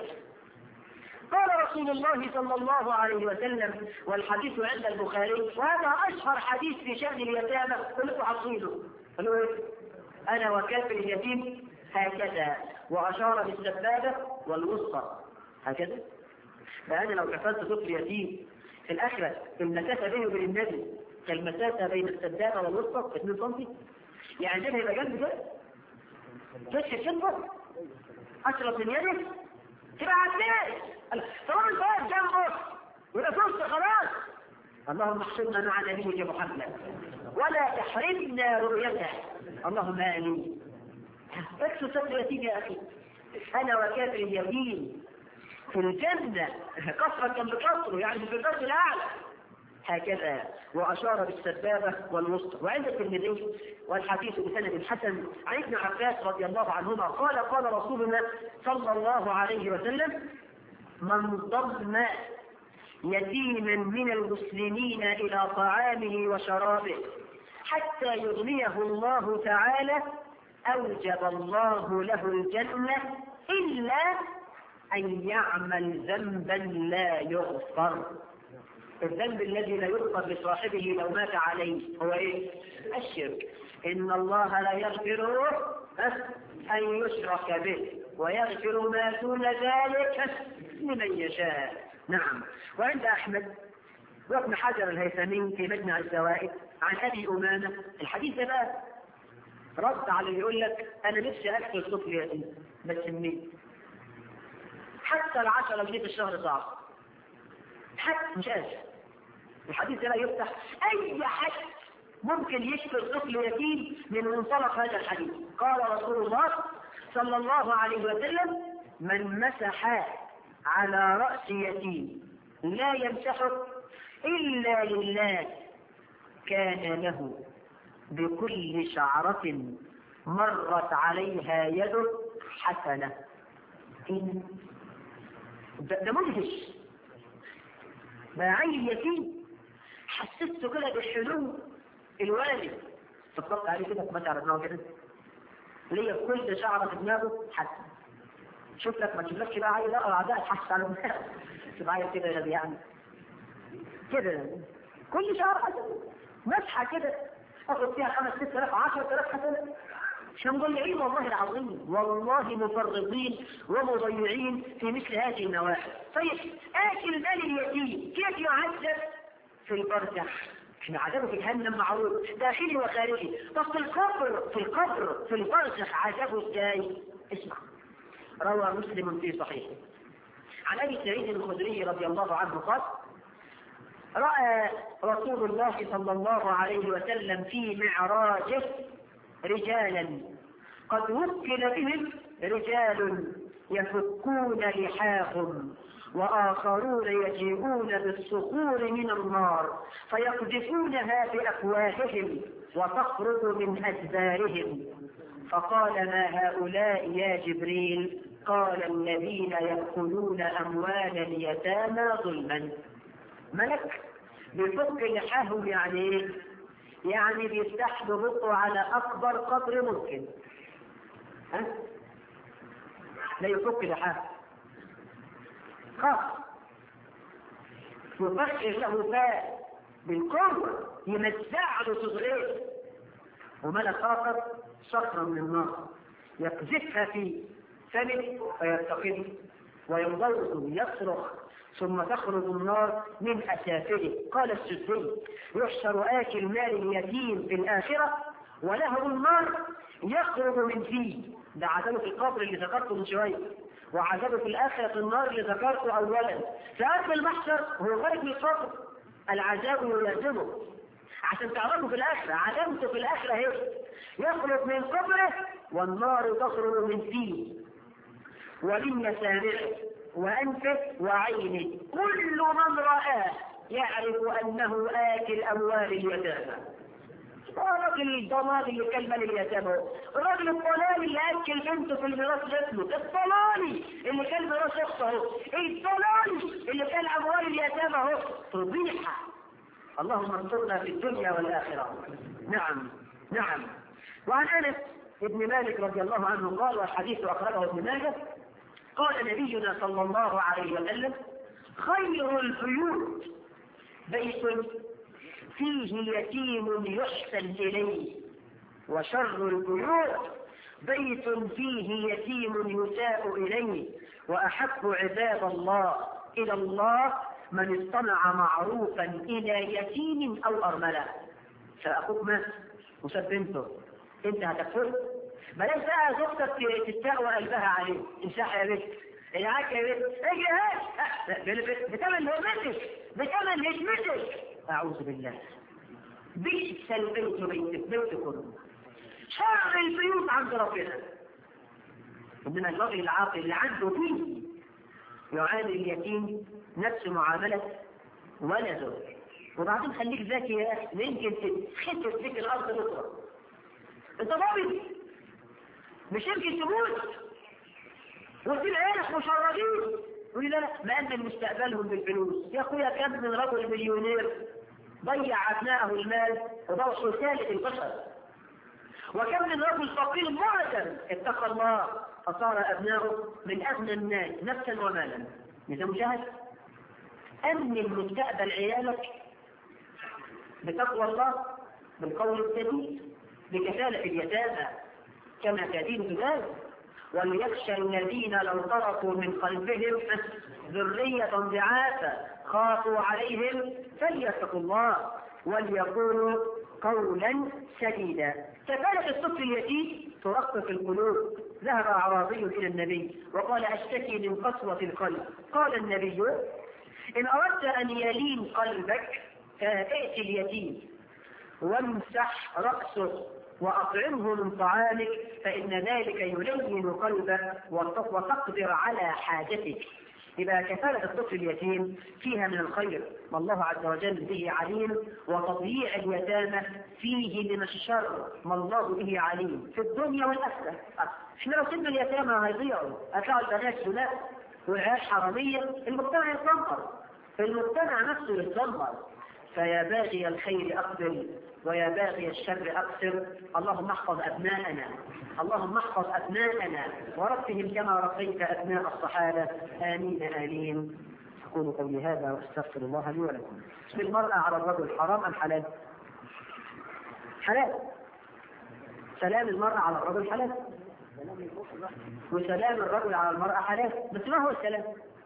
قال رسول الله صلى الله عليه وسلم والحديث عند البخاري وهذا اشهر حديث في شان اليتامى قلت حصيله قالوا ايه انا وكافر اليتيم هكذا واشار بالسبابه والوسطى هكذا فانا لو كفلت طفل يتيم في الاخره المسافه بينه وبين النبي كالمسافه بين السبابه والوسطى 2 سم يعني ده هيبقى جنب كده فتح الشنطه اشرف من يده تبقى عدلت طبعا انت واقف جنبه يبقى فزت خلاص اللهم احشرنا مع نبيك محمد ولا تحرمنا رؤيته اللهم امين اكسو ستر يتيم يا اخي انا وكافر اليمين في الجنة قصرا جنب قصره يعني في الدرجة الأعلى هكذا وأشار بالسبابة والوسطى وعند الترمذي والحديث بسند حسن عن ابن عباس رضي الله عنهما قال قال رسولنا صلى الله عليه وسلم من ضم يتيما من المسلمين إلى طعامه وشرابه حتى يغنيه الله تعالى أوجب الله له الجنة إلا أن يعمل ذنبا لا يغفر الذنب الذي لا يغفر لصاحبه لو مات عليه هو ايه الشرك ان الله لا يغفر ان يشرك به ويغفر ما دون ذلك لمن يشاء نعم وعند احمد وابن حجر الهيثمي في مجمع الزوائد عن ابي امامه الحديث ده بقى رد على اللي يقول لك انا نفسي اكثر طفل يتيم بس منين حتى العشرة جنيه في الشهر صعب حتى مش قادر الحديث ده لا يفتح اي حد ممكن يشفي الطفل يتيم من منطلق هذا الحديث قال رسول الله صلى الله عليه وسلم من مسح على رأس يتيم لا يمسحه إلا لله كان له بكل شعرة مرت عليها يده حسنة ده, ده مدهش بقى عيل يتيم حسسته كده بالحلو الوالد طبقت عليه كده ما على دماغه كده ليا كل شعره في دماغه حسن شوف لك ما تشوفلكش بقى عيل اقرا ده تحس على دماغه تبقى عيل كده يا يعني كده كل شهر حسن مسحه كده اخد فيها 5 6000 10000 حسنه مش هنقول ايه والله العظيم والله مفرطين ومضيعين في مثل هذه النواحي طيب اكل مال اليتيم كيف يعذب في البرزخ احنا عذابه في جهنم معروف داخلي وخارجي طب في القبر في القبر في البرزخ عذابه ازاي اسمع روى مسلم في صحيحه عن ابي سعيد الخدري رضي الله عنه قال راى رسول الله صلى الله عليه وسلم في معراجه رجالا قد وكل بهم رجال يفكون لحاهم وآخرون يجيئون بالصخور من النار فيقذفونها بأفواههم وتخرج من أدبارهم فقال ما هؤلاء يا جبريل قال الذين يأكلون أموال اليتامى ظلما ملك بفك لحاهم يعني ايه؟ يعني بيفتح ببطء على أكبر قدر ممكن ها؟ لا يفك لحاه خاص يفكر له فاء بالقوة يمزع له صدريه وملك آخر صخرة من النار يقذفها في فمه فيرتقد وينضرب يصرخ ثم تخرج النار من أسافله قال السدي يحشر آكل مال اليتيم في الآخرة وله النار يخرج من فيه ده عذابه في القبر اللي ذكرته من شوية وعذابه في الآخرة النار اللي ذكرته أولا فأما المحشر هو خارج من القبر العذاب يلازمه عشان تعرفوا في الآخرة علامته في الآخرة هي يخرج من قبره والنار تخرج من فيه ومن مسامعه وأنفه وعينه كل من رآه يعرف أنه آكل أموال اليتامى الراجل الضلال اللي كان مال اليتامى الراجل الضلال اللي اكل بنته في الميراث لابنه الضلالي اللي كان ميراث اخته الضلالي اللي كان اموال اليتامى اهو فضيحه اللهم انصرنا في الدنيا والاخره نعم نعم وعن انس ابن مالك رضي الله عنه قال والحديث اخرجه ابن ماجه قال نبينا صلى الله عليه وسلم خير البيوت بيت فيه يتيم يحسن إليه وشر البيوت بيت فيه يتيم يساء إليه وأحب عباد الله إلى الله من اصطنع معروفا إلى يتيم أو أرملة فأخوك مات وساب بنته أنت هتكفر بلاش بقى زوجتك تستقوى قلبها عليه امسح يا بنت العاك يا بنت اجي هات بتمن هرمتك بتمن هجمتك أعوذ بالله بئس البيت بيت بيتكم شر البيوت عند ربنا إنما الراجل العاقل اللي عنده دين يعامل اليتيم نفس معاملة ولده وبعدين خليك ذكي يا أخي يمكن تتخسر فيك الأرض بكرة أنت ضابط مش يمكن تموت وفي عيالك مشردين يقول لا لا مأمن مستقبلهم بالفلوس يا أخويا كم من رجل مليونير ضيع أبنائه المال وضوء ثالث البشر وكم من رجل فقير معدم اتقى الله فصار أبناؤه من أغنى الناس نفسا ومالا إذا مجاهد أمن مستقبل عيالك بتقوى الله بالقول السديد بكفالة اليتامى كما تدين ذلك وليخشى الذين لو تركوا من خلفهم ذرية ضعافا خافوا عليهم فليتقوا الله وليقولوا قولا سديدا كفالة الطفل اليتيم ترقق القلوب ذهب أعرابي إلى النبي وقال أشتكي من قسوة القلب قال النبي إن أردت أن يلين قلبك فأتي اليتيم وامسح رأسه وأطعمه من طعامك فإن ذلك يلين قلبك وتقدر على حاجتك يبقى كفالة الطفل اليتيم فيها من الخير والله عز وجل به عليم وتضييع اليتامى فيه من الشر ما الله به عليم في الدنيا والآخرة احنا لو سيبنا اليتامى هيضيعوا هتلاقوا البنات سلاح والعيال حرامية المجتمع يتدمر المجتمع نفسه يتدمر فيا باغي الخير أقبل ويا باغي الشر أقصر اللهم احفظ أبناءنا اللهم احفظ أبناءنا وربهم كما ربيت أبناء الصحابة آمين آمين أقول قولي هذا وأستغفر الله لي ولكم اسم المرأة على الرجل حرام أم حلال؟ حلال سلام المرأة على الرجل حلال وسلام الرجل على المرأة حلال بس ما هو السلام؟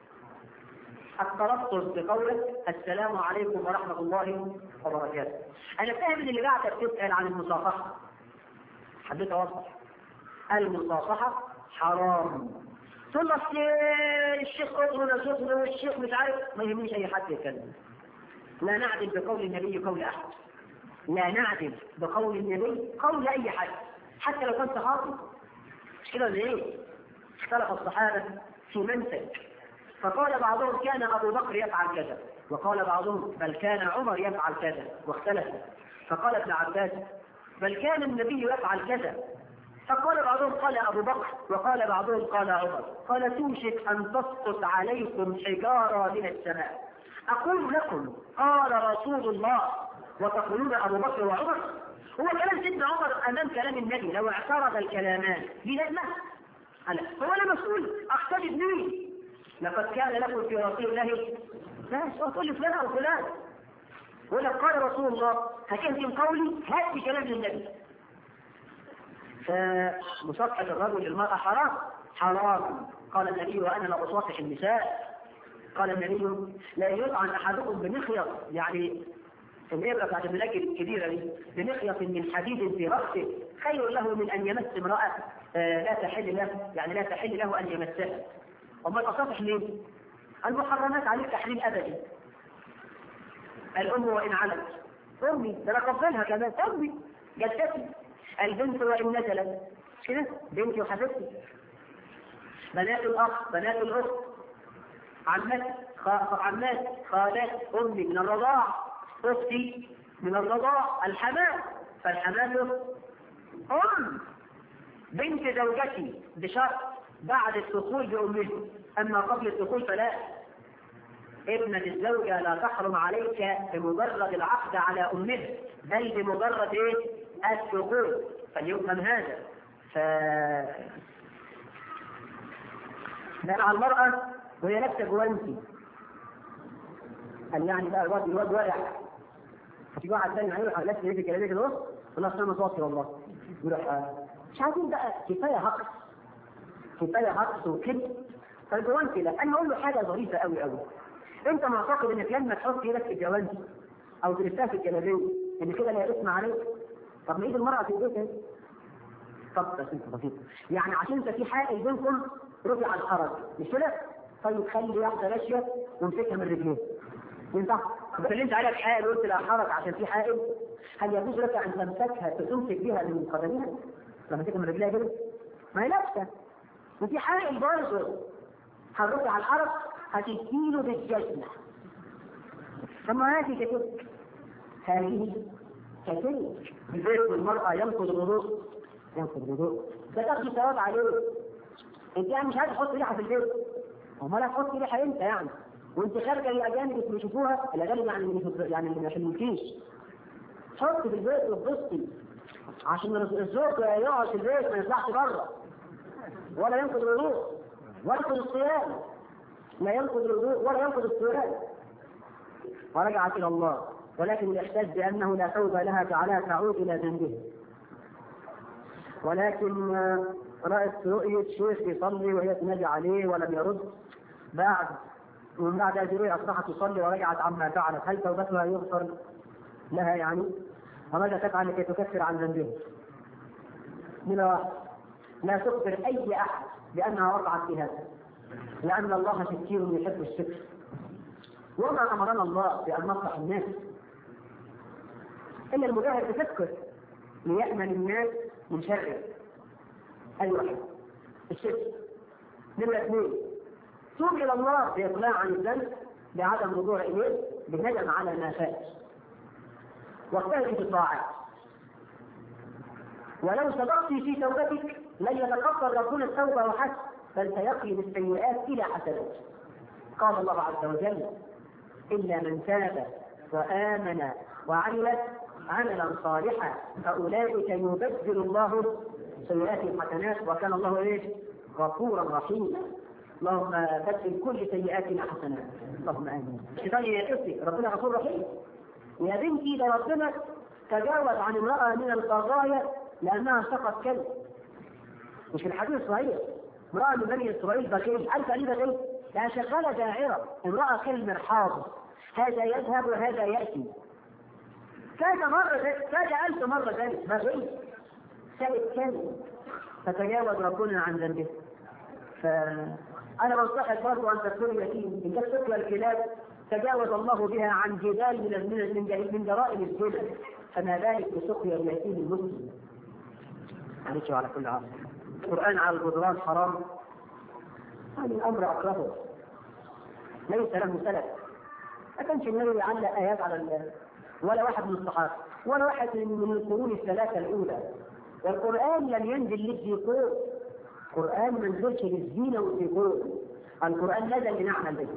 التلطف بقوله السلام عليكم ورحمة الله وبركاته أنا فاهم إن اللي بعدك تسأل عن المصافحة حبيت أوضح المصافحة حرام تقول لك الشيخ أطرنا شكرا والشيخ مش عارف ما يهمنيش أي حد يتكلم لا نعدل بقول النبي قول أحد لا نعدل بقول النبي قول أي حد حتى لو كان صحابي مش كده ولا إيه؟ اختلف الصحابة في منسك فقال بعضهم كان أبو بكر يفعل كذا وقال بعضهم بل كان عمر يفعل كذا واختلف فقال ابن عباس بل كان النبي يفعل كذا فقال بعضهم قال أبو بكر وقال بعضهم قال عمر قال توشك أن تسقط عليكم حجارة من السماء أقول لكم قال رسول الله وتقولون أبو بكر وعمر هو كلام سيدنا عمر أمام كلام النبي لو اعترض الكلامان بلازمة هو أنا مسؤول أختلف مين لقد كان لكم في رسول الله لا تقول لي فلان او فلان ولو قال رسول الله هتهدم قولي هات بكلام النبي فمصافحة الرجل للمرأة حرام حرام قال النبي وأنا لا أصافح النساء قال النبي لا يطعن احدكم بمخيط يعني الإبرة بتاعت الملاك الكبيرة دي بمخيط من حديد في رأسه خير له من أن يمس امرأة آه لا تحل له يعني لا تحل له أن يمسها أمال أصافح ليه؟ المحرمات عليه تحريم أبدي الأم وإن علت أمي ده أنا قبلها كمان أمي جدتي البنت وإن نزلت كده بنتي وحبيبتي بنات الأخ بنات الأخت عمات عمات خالات أمي من الرضاع أختي من الرضاع الحمام فالحمام أم بنت زوجتي بشرط بعد الدخول بأمه أما قبل الدخول فلا ابنة الزوجة لا تحرم عليك بمجرد العقد على أمه بل بمجرد إيه؟ الدخول فليفهم هذا ف مع المرأة وهي لابسة جوانتي قال يعني بقى الواد الواد واقع في واحد ثاني هيروح لابس يجي كده كده اهو والله اصل انا متوتر والله يروح مش عايزين بقى كفايه هقص كفايه هقص وكده فالجوانتي لا انا اقول له حاجه ظريفه قوي قوي انت معتقد انك لما تحط ايدك في الجوانتي او تلفها في الجلابيه ان كده لا اسم عليك طب ما ايد المرأة في ايديك اهي طب بس انت بسيط يعني عشان انت في حائل بينكم رفع الحرج مش كده؟ طيب خلي واحدة ماشية وامسكها من رجليها ينفع؟ بس اللي انت عليك حائل وقلت لا حرج عشان في حائل هل يجوز لك ان تمسكها تمسك بها من قدمها؟ لما تمسكها من رجليها كده؟ ما هي لابسة وفي حائل برضه هترفع على الحرج هتديله بالجزمة طب ما هذه كتبك هذه كتبك بذلك المرأة ينقض الوضوء ينقض الوضوء ده تاخدي ثواب عليه انت يعني مش عايز تحط ريحة في البيت امال هتحط ريحة انت يعني وانت خارجة للأجانب اللي يشوفوها الأجانب يعني اللي يعني اللي ما يحلمكيش حط في البيت وتبصي عشان الزوج يقعد في البيت ما يطلعش بره ولا ينقض الوضوء ولا ينقض الصيام لا ينقض الوضوء ولا ينقض الصيام ورجعت الى الله ولكن الاحساس بانه لا توبه لها تعالى تعود الى ذنبه ولكن رأت رؤية شيخ يصلي وهي تنادي عليه ولم يرد بعد ومن بعد هذه الرؤيا أصبحت تصلي ورجعت عما فعلت هل توبتها يغفر لها يعني؟ وماذا تفعل لكي تكفر عن ذنبها؟ من واحد لا تخبر أي أحد بأنها وقعت في هذا لأن الله ستير يحب الستر وما أمرنا الله بأن نصلح الناس إلا المجاهد بتذكر ليأمن الناس من شره أي واحد الستر نمرة اثنين توب إلى الله بإقلاع عن الذنب بعدم رجوع إليه بالندم على ما فات واجتهد في الطاعات ولو صدقت في توبتك لن يتقبل ربنا التوبة وحسب بل سيقلب السيئات إلى حسنات قال الله عز وجل إلا من تاب وآمن وعمل عملا صالحا فأولئك يبدل الله سيئاتهم حسنات وكان الله إيه؟ غفورا رحيما اللهم بدل كل سيئاتنا حسنات اللهم امين الشيطان يأتي ربنا غفور رحيم يا بنتي ده ربنا تجاوز عن امرأة من القضايا لأنها سقط كلب مش في الحديث الصحيح امرأة من بني إسرائيل بكير عارفة ليه بكير؟ لها شغالة داعرة امرأة كالمرحاض هذا يذهب وهذا يأتي كذا مرة كذا ألف مرة ذلك بغي سائد كامل فتجاوز ربنا عن ذنبه فأنا بنصحك برضه أن تكون يتيم إن كانت تقوى الكلاب تجاوز الله بها عن جبال من من من, من جرائم الزنا فما بالك بسقيا اليتيم المسلم معلش على كل عام القرآن على الجدران حرام هذا الأمر أكرهه ليس له سلف ما كانش النبي يعلق آيات على ال... ولا واحد من الصحابة ولا واحد من القرون الثلاثة الأولى والقرآن لم ينزل للديكور القرآن ما نزلش للزينة والديكور القرآن نزل لنعمل به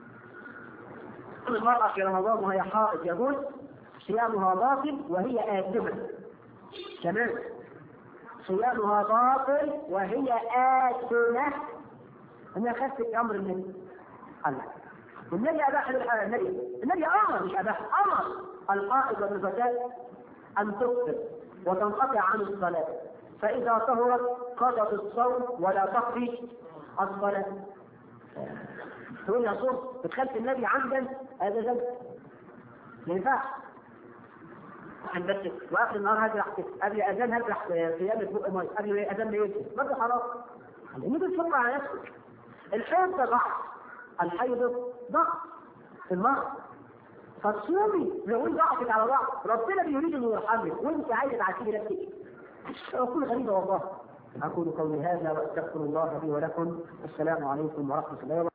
المرأة في رمضان وهي حائض يقول صيامها باطل وهي آثمة تمام صيامها باطل وهي آثمة أنا خفت أمر النبي الله النبي أباح النبي النبي أمر مش أباح أمر الحائض والنفساء أن تفطر وتنقطع عن الصلاة فإذا طهرت قضت الصوم ولا تقضي الصلاة تقول يا صوم بتخلف النبي عمدا هذا ذنب ما ينفعش عشان بس واخر النهار هجرح قبل اذان هجرح صيام فوق ميه قبل اذان ليلته برضه حرام لان بتفرق على نفسك الحيض ده ضعف الحيض ضعف في المرض فتصومي لو انت ضعفت على ضعف ربنا بيريد انه يرحمك وانت عايزه تعاتبي نفسك اقول غريبه والله اقول قولي هذا واستغفر الله لي ولكم السلام عليكم ورحمه الله وبركاته